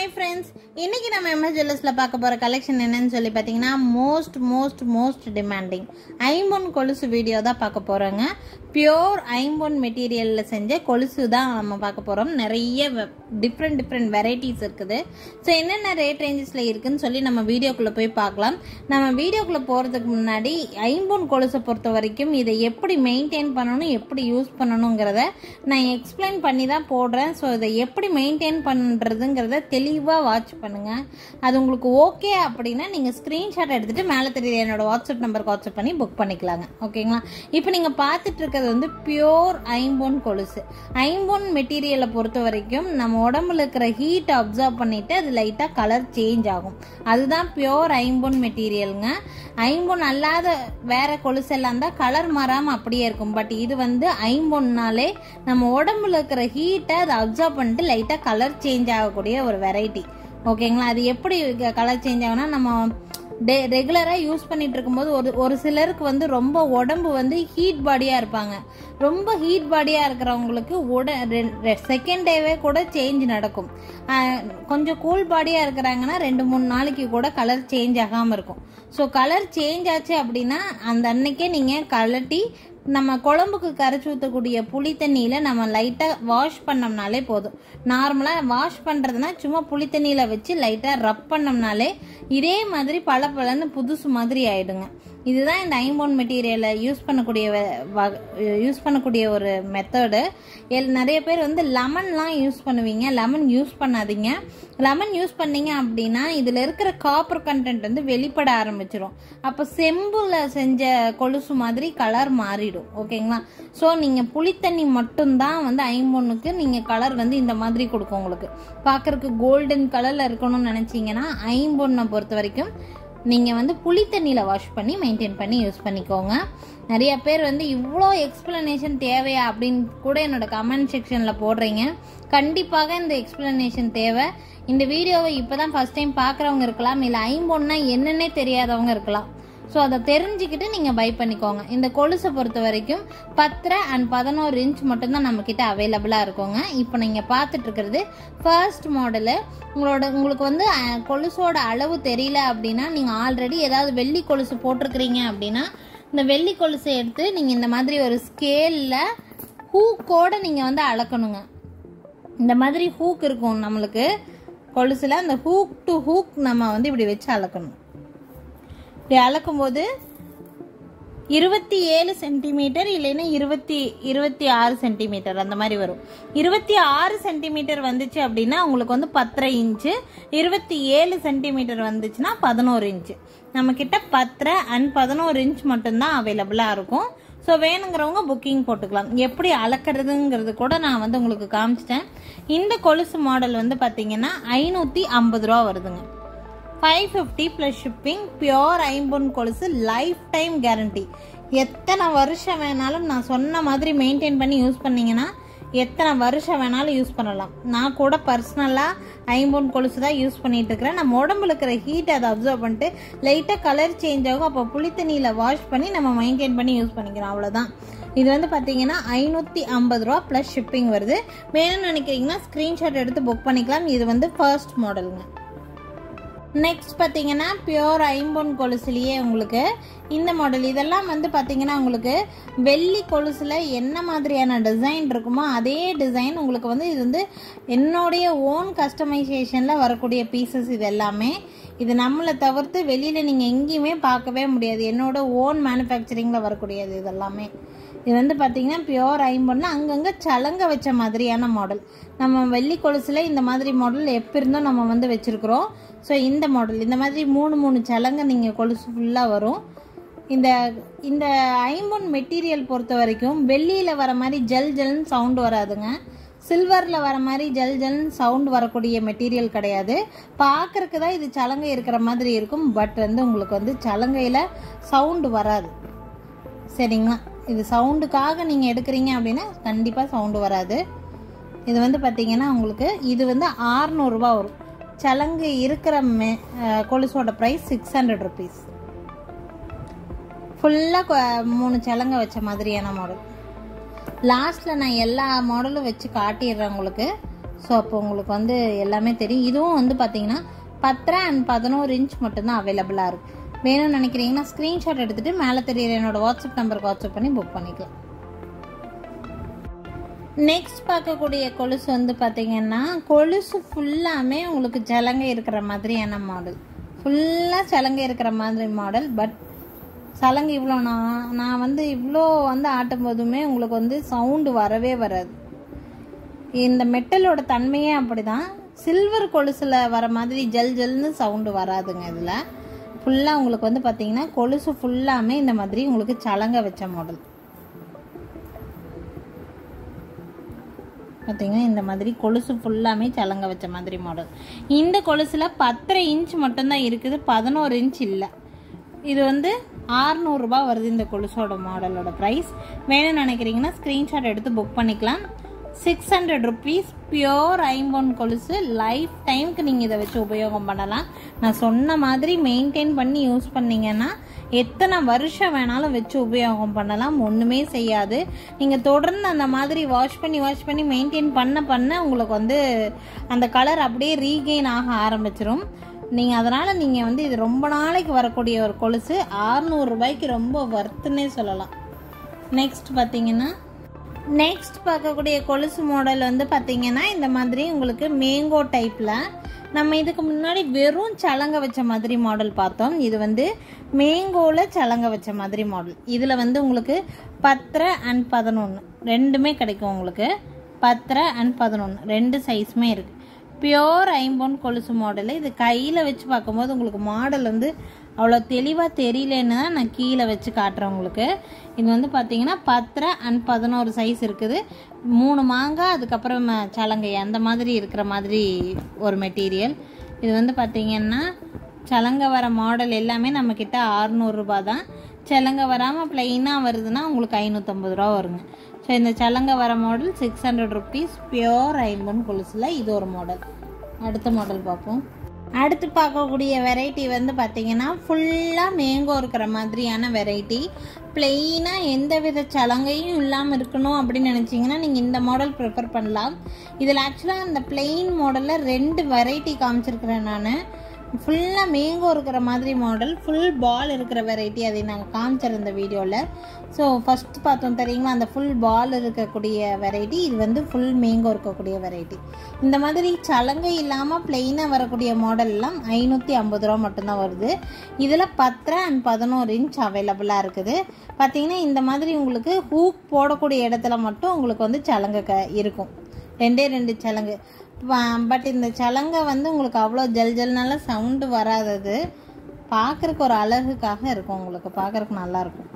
hi friends இன்னைக்கு நம்ம MS ஜுவல்லர்ஸில் பார்க்க போகிற கலெக்ஷன் என்னன்னு சொல்லி பார்த்தீங்கன்னா மோஸ்ட் மோஸ்ட் மோஸ்ட் டிமாண்டிங் ஐம்பொன் கொலுசு வீடியோ தான் பார்க்க போகிறோங்க பியோர் ஐம்பொன் மெட்டீரியலில் செஞ்ச கொலுசு தான் நம்ம பார்க்க போகிறோம் நிறைய டிஃப்ரெண்ட் டிஃப்ரெண்ட் வெரைட்டிஸ் இருக்குது ஸோ என்னென்ன ரேட் ரேஞ்சஸில் இருக்குன்னு சொல்லி நம்ம வீடியோக்குள்ளே போய் பார்க்கலாம் நம்ம வீடியோக்குள்ளே போகிறதுக்கு முன்னாடி ஐம்பொன் கொலுசை பொறுத்த வரைக்கும் இதை எப்படி மெயின்டைன் பண்ணணும் எப்படி யூஸ் பண்ணணுங்கிறத நான் எக்ஸ்பிளைன் பண்ணி தான் போடுறேன் ஸோ இதை எப்படி மெயின்டைன் பண்ணுறதுங்கிறத தெளிவாக வாட்ச் பண்ணுங்கள் அது உங்களுக்கு ஓகே அப்படின்னா நீங்கள் ஸ்க்ரீன்ஷாட் எடுத்துகிட்டு மேலே தெரியுது என்னோட வாட்ஸ்அப் நம்பருக்கு வாட்ஸ்அப் பண்ணி புக் பண்ணிக்கலாங்க ஓகேங்களா இப்போ நீங்கள் பார்த்துட்டு இருக்கிறது வந்து பியோர் ஐம்பொன் கொலுசு ஐம்பொன் மெட்டீரியலை பொறுத்த வரைக்கும் நம்ம உடம்புல இருக்கிற ஹீட் அப்சர்வ் பண்ணிட்டு அது லைட்டாக கலர் சேஞ்ச் ஆகும் அதுதான் பியோர் ஐம்பொன் மெட்டீரியலுங்க ஐம்பொன் அல்லாத வேற கொலுசு எல்லாம் தான் கலர் மாறாமல் அப்படியே இருக்கும் பட் இது வந்து ஐம்பொன்னாலே நம்ம உடம்புல இருக்கிற ஹீட்டை அதை அப்சர்வ் பண்ணிட்டு லைட்டாக கலர் சேஞ்ச் ஆகக்கூடிய ஒரு வெரைட்டி ஓகேங்களா அது எப்படி கலர் சேஞ்ச் ஆகும்னா நம்ம டே ரெகுலராக யூஸ் பண்ணிட்டு இருக்கும்போது ஒரு ஒரு சிலருக்கு வந்து ரொம்ப உடம்பு வந்து ஹீட் பாடியாக இருப்பாங்க ரொம்ப ஹீட் பாடியாக இருக்கிறவங்களுக்கு உட செகண்ட் டேவே கூட சேஞ்ச் நடக்கும் ஆஹ் கொஞ்சம் கூல் பாடியாக இருக்கிறாங்கன்னா ரெண்டு மூணு நாளைக்கு கூட கலர் சேஞ்ச் ஆகாமல் இருக்கும் ஸோ கலர் சேஞ்ச் ஆச்சு அப்படின்னா அந்த அன்னைக்கே நீங்கள் கலட்டி நம்ம குழம்புக்கு கரைச்சி ஊற்றக்கூடிய புளி தண்ணியில் நம்ம லைட்டாக வாஷ் பண்ணோம்னாலே போதும் நார்மலாக வாஷ் பண்ணுறதுனா சும்மா புளி தண்ணியில் வச்சு லைட்டாக ரப் பண்ணோம்னாலே இதே மாதிரி பல பலன்னு புதுசு மாதிரி ஆயிடுங்க இதுதான் இந்த ஐம்போன் மெட்டீரியலை யூஸ் பண்ணக்கூடிய யூஸ் பண்ணக்கூடிய ஒரு மெத்தடு எல் நிறைய பேர் வந்து லெமன்லாம் யூஸ் பண்ணுவீங்க லெமன் யூஸ் பண்ணாதீங்க லெமன் யூஸ் பண்ணீங்க அப்படின்னா இதில் இருக்கிற காப்பர் கண்டென்ட் வந்து வெளிப்பட ஆரம்பிச்சிடும் அப்போ செம்புல செஞ்ச கொலுசு மாதிரி கலர் மாறிடும் ஓகேங்களா ஸோ நீங்கள் புளித்தண்ணி மட்டும்தான் வந்து ஐம்பொன்னுக்கு நீங்கள் கலர் வந்து இந்த மாதிரி கொடுக்கும் உங்களுக்கு பார்க்குறக்கு கோல்டன் கலரில் இருக்கணும்னு நினச்சிங்கன்னா ஐம்பொன்னை பொறுத்த வரைக்கும் நீங்கள் வந்து புளி தண்ணியில் வாஷ் பண்ணி மெயின்டைன் பண்ணி யூஸ் பண்ணிக்கோங்க நிறைய பேர் வந்து இவ்வளோ எக்ஸ்பிளனேஷன் தேவையா அப்படின்னு கூட என்னோட கமெண்ட் செக்ஷனில் போடுறீங்க கண்டிப்பாக இந்த எக்ஸ்பிளனேஷன் தேவை இந்த வீடியோவை இப்போ தான் ஃபஸ்ட் டைம் பார்க்குறவங்க இருக்கலாம் இல்லை ஐம்பொன்னா என்னன்னே தெரியாதவங்க இருக்கலாம் ஸோ அதை தெரிஞ்சுக்கிட்டு நீங்கள் பை பண்ணிக்கோங்க இந்த கொலுசை பொறுத்த வரைக்கும் பத்தரை அண்ட் பதினோரு இன்ச் மட்டும்தான் நம்மக்கிட்ட அவைலபிளாக இருக்குங்க இப்போ நீங்கள் பார்த்துட்டு இருக்கிறது ஃபர்ஸ்ட் மாடலு உங்களோட உங்களுக்கு வந்து அஹ், கொலுசோட அளவு தெரியல அப்படின்னா நீங்கள் ஆல்ரெடி ஏதாவது வெள்ளி கொலுசு போட்டிருக்கிறீங்க அப்படின்னா இந்த வெள்ளி கொலுசை எடுத்து நீங்கள் இந்த மாதிரி ஒரு ஸ்கேலில் ஹூக்கோட நீங்கள் வந்து அளக்கணுங்க இந்த மாதிரி ஹூக் இருக்கும் நம்மளுக்கு கொலுசில் அந்த ஹூக் டு ஹூக் நம்ம வந்து இப்படி வச்சு அளக்கணும் இப்படி அளக்கும்போது இருபத்தி ஏழு சென்டிமீட்டர் இல்லைன்னா இருபத்தி இருபத்தி ஆறு சென்டிமீட்டர் அந்த மாதிரி வரும் இருபத்தி ஆறு சென்டிமீட்டர் வந்துச்சு அப்படின்னா உங்களுக்கு வந்து பத்தரை இன்ச்சு இருபத்தி ஏழு சென்டிமீட்டர் வந்துச்சுன்னா பதினோரு இன்ச்சு நம்ம கிட்ட பத்தரை அண்ட் பதினோரு இன்ச் மட்டும்தான் அவைலபிளாக இருக்கும் ஸோ வேணுங்கிறவங்க புக்கிங் போட்டுக்கலாம் எப்படி அளக்கிறதுங்கிறது கூட நான் வந்து உங்களுக்கு காமிச்சிட்டேன் இந்த கொலுசு மாடல் வந்து பார்த்தீங்கன்னா ஐநூற்றி ஐம்பது ரூபா வருதுங்க five fifty plus shipping pure ஐம்பொன் கொலுசு லைஃப் டைம் கேரண்டி எத்தனை வருஷம் வேணாலும் நான் சொன்ன மாதிரி மெயின்டைன் பண்ணி யூஸ் பண்ணீங்கன்னா எத்தனை வருஷம் வேணாலும் யூஸ் பண்ணலாம் நான் கூட பர்சனலாக ஐம்பொன் கொலுசு தான் யூஸ் பண்ணிட்டு இருக்கிறேன் நம்ம உடம்புல இருக்கிற ஹீட் அதை அப்சர்வ் பண்ணிட்டு லைட்டாக கலர் சேஞ்ச் ஆகும் அப்போ புளித்தண்ணியில் வாஷ் பண்ணி நம்ம மெயின்டைன் பண்ணி யூஸ் பண்ணிக்கிறோம் அவ்வளோதான் இது வந்து பார்த்தீங்கன்னா ஐநூற்றி ஐம்பது ரூபா ப்ளஸ் ஷிப்பிங் வருது வேணும்னு நினைக்கிறீங்கன்னா ஸ்க்ரீன்ஷாட் எடுத்து புக் பண்ணிக்கலாம் இது வந்து ஃபர்ஸ்ட் மாடலுங்க நெக்ஸ்ட் பார்த்தீங்கன்னா பியோர் ஐம்பொன் கொலுசுலேயே உங்களுக்கு இந்த மாடல் இதெல்லாம் வந்து பார்த்தீங்கன்னா உங்களுக்கு வெள்ளி கொலுசில் என்ன மாதிரியான டிசைன் இருக்குமோ அதே டிசைன் உங்களுக்கு வந்து இது வந்து என்னுடைய ஓன் கஸ்டமைசேஷனில் வரக்கூடிய பீசஸ் இது எல்லாமே இது நம்மளை தவிர்த்து வெளியில் நீங்கள் எங்கேயுமே பார்க்கவே முடியாது என்னோட ஓன் மேனுஃபேக்சரிங்கில் வரக்கூடியது இதெல்லாமே இது வந்து பார்த்தீங்கன்னா பியோர் ஐம்பொன்னு அங்கங்கே சலங்க வச்ச மாதிரியான மாடல் நம்ம வெள்ளி கொலுசில் இந்த மாதிரி மாடல் எப்போ இருந்தோ நம்ம வந்து வச்சுருக்குறோம் ஸோ இந்த மாடல் இந்த மாதிரி மூணு மூணு சலங்க நீங்கள் கொலுசு ஃபுல்லாக வரும் இந்த இந்த ஐம்பொன் மெட்டீரியல் பொறுத்த வரைக்கும் வெள்ளியில் வர மாதிரி ஜல் ஜல்னு சவுண்டு வராதுங்க சில்வரில் வர மாதிரி ஜல் ஜல்னு சவுண்ட் வரக்கூடிய மெட்டீரியல் கிடையாது பார்க்குறக்கு தான் இது சலங்கை இருக்கிற மாதிரி இருக்கும் பட் வந்து உங்களுக்கு வந்து சலங்கையில் சவுண்டு வராது சரிங்களா இது சவுண்டுக்காக நீங்கள் எடுக்கிறீங்க அப்படின்னா கண்டிப்பாக சவுண்டு வராது இது வந்து பார்த்தீங்கன்னா உங்களுக்கு இது வந்து 600 ரூபாய் வரும் சலங்கு இருக்கிற மெ அஹ், கொலுசோட ப்ரைஸ் சிக்ஸ் ஹண்ட்ரட் ருபீஸ் ஃபுல்லாக மூணு சலங்க வச்ச மாதிரியான மாடல் லாஸ்ட்டில் நான் எல்லா மாடலும் வச்சு காட்டிடுறேன் உங்களுக்கு ஸோ அப்போ உங்களுக்கு வந்து எல்லாமே தெரியும் இதுவும் வந்து பார்த்தீங்கன்னா பத்தரை அண்ட் பதினோரு இன்ச் மட்டும்தான் அவைலபிளாக இருக்குது வேணும்னு நினைக்கிறீங்கன்னா ஸ்க்ரீன்ஷாட் எடுத்துகிட்டு மேலே தெரியுற என்னோட வாட்ஸ்அப் நம்பருக்கு வாட்ஸ்அப் பண்ணி புக் பண்ணிக்கலாம் நெக்ஸ்ட் பார்க்கக்கூடிய கொலுசு வந்து பார்த்தீங்கன்னா கொலுசு ஃபுல்லாமே உங்களுக்கு சலங்கை இருக்கிற மாதிரியான மாடல் ஃபுல்லாக சலங்கை இருக்கிற மாதிரி மாடல் பட் சலங்கை இவ்வளோ நான் நான் வந்து இவ்வளோ வந்து ஆட்டும் போதுமே உங்களுக்கு வந்து சவுண்டு வரவே வராது இந்த மெட்டலோட தன்மையே அப்படிதான் சில்வர் கொலுசில் வர மாதிரி ஜல் ஜல்னு சவுண்டு வராதுங்க இதில் ஃபுல்லாக உங்களுக்கு வந்து பார்த்தீங்கன்னா கொலுசு ஃபுல்லாமே இந்த மாதிரி உங்களுக்கு சலங்க வச்ச மாடல் பார்த்தீங்கன்னா இந்த மாதிரி கொலுசு ஃபுல்லாமே சலங்க வச்ச மாதிரி மாடல் இந்த கொலுசில் பத்தரை இன்ச் மட்டும்தான் இருக்குது பதினோரு இன்ச் இல்லை இது வந்து ஆறுநூறுபா வருது இந்த கொலுசோட மாடலோட ப்ரைஸ் வேணும்னு நினைக்கிறீங்கன்னா ஸ்க்ரீன்ஷாட் எடுத்து புக் பண்ணிக்கலாம் சிக்ஸ் ஹண்ட்ரட் ருபீஸ் பியோர் ஐம்பொன் கொலுசு லைஃப் டைமுக்கு நீங்கள் இதை வச்சு உபயோகம் பண்ணலாம் நான் சொன்ன மாதிரி மெயின்டைன் பண்ணி யூஸ் பண்ணீங்கன்னா எத்தனை வருஷம் வேணாலும் வச்சு உபயோகம் பண்ணலாம் ஒன்றுமே செய்யாது நீங்கள் தொடர்ந்து அந்த மாதிரி வாஷ் பண்ணி வாஷ் பண்ணி மெயின்டைன் பண்ண பண்ண உங்களுக்கு வந்து அந்த கலர் அப்படியே ரீகெயின் ஆக ஆரம்பிச்சிரும் நீங்கள் அதனால் நீங்கள் வந்து இது ரொம்ப நாளைக்கு வரக்கூடிய ஒரு கொலுசு ஆறுநூறு ரூபாய்க்கு ரொம்ப வர்த்துன்னே சொல்லலாம் நெக்ஸ்ட் பார்த்தீங்கன்னா நெக்ஸ்ட் பார்க்கக்கூடிய கொலுசு மாடல் வந்து பார்த்தீங்கன்னா இந்த மாதிரி உங்களுக்கு மேங்கோ டைப்பில் நம்ம இதுக்கு முன்னாடி வெறும் சலங்க வச்ச மாதிரி மாடல் பார்த்தோம் இது வந்து மேங்கோவில் சலங்க வச்ச மாதிரி மாடல் இதில் வந்து உங்களுக்கு பத்தரை அண்ட் பதினொன்று ரெண்டுமே கிடைக்கும் உங்களுக்கு பத்தரை அண்ட் பதினொன்று ரெண்டு சைஸுமே இருக்குது பியோர் ஐம்பொன் கொலுசு மாடலு இது கையில் வச்சு பார்க்கும்போது உங்களுக்கு மாடல் வந்து அவ்வளோ தெளிவாக தெரியலன்னு தான் நான் கீழே வச்சு காட்டுறேன் உங்களுக்கு இது வந்து பார்த்தீங்கன்னா பத்தரை அண்ட் பதினோரு சைஸ் இருக்குது மூணு மாங்காய் அதுக்கப்புறம் சலங்கை அந்த மாதிரி இருக்கிற மாதிரி ஒரு மெட்டீரியல் இது வந்து பார்த்தீங்கன்னா சலங்கை வர மாடல் எல்லாமே நம்மக்கிட்ட ஆறுநூறுபா தான் சலங்கை வராமல் ப்ளைனாக வருதுன்னா உங்களுக்கு ஐநூற்றம்பது ரூபா வருங்க ஸோ இந்த சலங்கை வர model six hundred rupees pure ஐம்பொன் கொலுசில் இது ஒரு மாடல் அடுத்த மாடல் பார்ப்போம் அடுத்து பார்க்கக்கூடிய வெரைட்டி வந்து பார்த்தீங்கன்னா ஃபுல்லாக மேங்கோ இருக்கிற மாதிரியான வெரைட்டி பிளெயினாக எந்த வித சலங்கையும் இல்லாமல் இருக்கணும் அப்படின்னு நினச்சிங்கன்னா நீங்கள் இந்த மாடல் ப்ரிஃபர் பண்ணலாம் இதில் ஆக்சுவலாக அந்த பிளெயின் மாடலில் ரெண்டு வெரைட்டி காமிச்சிருக்கிறேன் நான் ஃபுல்லாக மேங்கோ இருக்கிற மாதிரி மாடல் ஃபுல் பால் இருக்கிற வெரைட்டி அதை நாங்கள் காமிச்சிருந்த இந்த வீடியோவில் ஸோ ஃபஸ்ட் பார்த்தோம் தெரியுங்களா அந்த ஃபுல் பால் இருக்கக்கூடிய வெரைட்டி இது வந்து ஃபுல் மேங்கோ இருக்கக்கூடிய வெரைட்டி இந்த மாதிரி சலங்கை இல்லாமல் பிளெயினாக வரக்கூடிய மாடல் எல்லாம் ஐநூற்றி ஐம்பது ரூபா மட்டும்தான் வருது இதில் பத்தரை அண்ட் பதினோரு இன்ச் அவைலபிளாக இருக்குது பார்த்தீங்கன்னா இந்த மாதிரி உங்களுக்கு ஹூக் போடக்கூடிய இடத்துல மட்டும் உங்களுக்கு வந்து சலங்கை க இருக்கும் ரெண்டே ரெண்டு சலங்கு பட் இந்த சலங்கை வந்து உங்களுக்கு அவ்வளோ ஜல் ஜல்னால சவுண்டு வராதது பார்க்குறக்கு ஒரு அழகுக்காக இருக்கும் உங்களுக்கு பார்க்குறக்கு நல்லாயிருக்கும்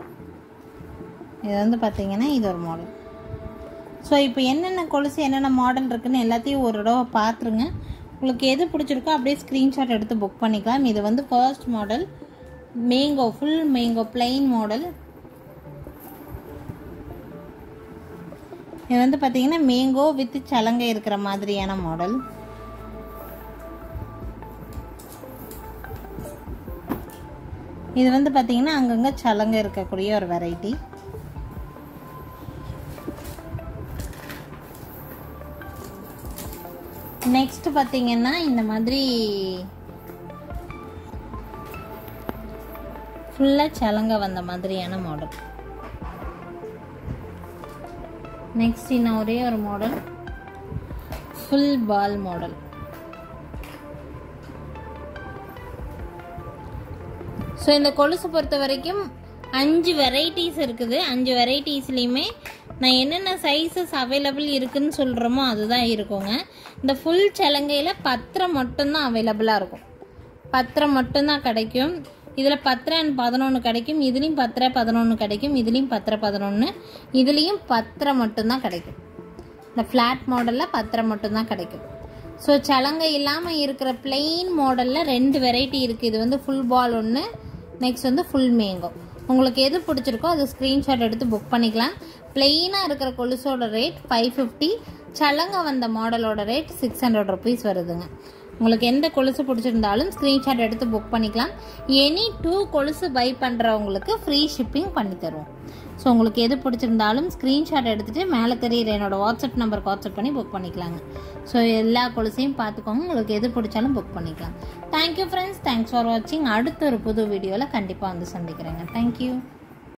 இது வந்து பார்த்தீங்கன்னா இது ஒரு மாடல் ஸோ இப்போ என்னென்ன கொலுசு என்னென்ன மாடல் இருக்குன்னு எல்லாத்தையும் ஒரு தடவை பார்த்துருங்க உங்களுக்கு எது பிடிச்சிருக்கோ அப்படியே ஸ்க்ரீன்ஷாட் எடுத்து புக் பண்ணிக்கலாம் இது வந்து first model mango full mango plain model இது வந்து பார்த்தீங்கன்னா மேங்கோ வித் சலங்கை இருக்கிற மாதிரியான மாடல் இது வந்து பார்த்தீங்கன்னா அங்கங்கே சலங்கை இருக்கக்கூடிய ஒரு வெரைட்டி நெக்ஸ்ட் பார்த்தீங்கன்னா இந்த மாதிரி ஃபுல்லாக சலங்கை வந்த மாதிரியான மாடல் நெக்ஸ்ட் இன்னும் ஒரே ஒரு model full ball model so இந்த கொலுசு பொறுத்த வரைக்கும் அஞ்சு வெரைட்டிஸ் இருக்குது அஞ்சு வெரைட்டிஸ்லேயுமே நான் என்னென்ன சைஸஸ் அவைலபிள் இருக்குன்னு சொல்கிறோமோ அதுதான் இருக்குங்க இந்த ஃபுல் சலங்கையில் பத்திரை மட்டும்தான் அவைலபிளாக இருக்கும் பத்திரை மட்டும்தான் கிடைக்கும் இதில் பத்திரை அண்ட் பதினொன்று கிடைக்கும் இதுலேயும் பத்திரை பதினொன்று கிடைக்கும் இதுலேயும் பத்திரை பதினொன்று இதுலேயும் பத்திரை மட்டும்தான் கிடைக்கும் இந்த ஃப்ளாட் மாடலில் பத்திரை மட்டும்தான் கிடைக்கும் ஸோ சலங்கை இல்லாமல் இருக்கிற பிளெயின் மாடலில் ரெண்டு வெரைட்டி இருக்குது இது வந்து ஃபுல் பால் ஒன்று நெக்ஸ்ட் வந்து ஃபுல் மேங்கோ உங்களுக்கு எது பிடிச்சிருக்கோ அது ஸ்க்ரீன்ஷாட் எடுத்து புக் பண்ணிக்கலாம் பிளெயினாக இருக்கிற கொலுசோட ரேட் ஃபைவ் ஃபிஃப்டி சலங்க வந்த மாடலோட ரேட் சிக்ஸ் ஹண்ட்ரட் ருபீஸ் வருதுங்க உங்களுக்கு எந்த கொலுசு பிடிச்சிருந்தாலும் ஸ்க்ரீன்ஷாட் எடுத்து புக் பண்ணிக்கலாம் எனி டூ கொலுசு பை பண்ணுறவங்களுக்கு ஃப்ரீ ஷிப்பிங் பண்ணி தருவோம் ஸோ உங்களுக்கு எது பிடிச்சிருந்தாலும் ஸ்க்ரீன்ஷாட் எடுத்துகிட்டு மேலே தெரியுற என்னோட வாட்ஸ்அப் நம்பருக்கு வாட்ஸ்அப் பண்ணி புக் பண்ணிக்கலாங்க ஸோ எல்லா கொலுசையும் பார்த்துக்கோங்க உங்களுக்கு எது பிடிச்சாலும் புக் பண்ணிக்கலாம் தேங்க்யூ ஃப்ரெண்ட்ஸ் தேங்க்ஸ் ஃபார் வாட்சிங் அடுத்த ஒரு புது வீடியோவில் கண்டிப்பாக வந்து சந்திக்கிறேங்க தேங்க்யூ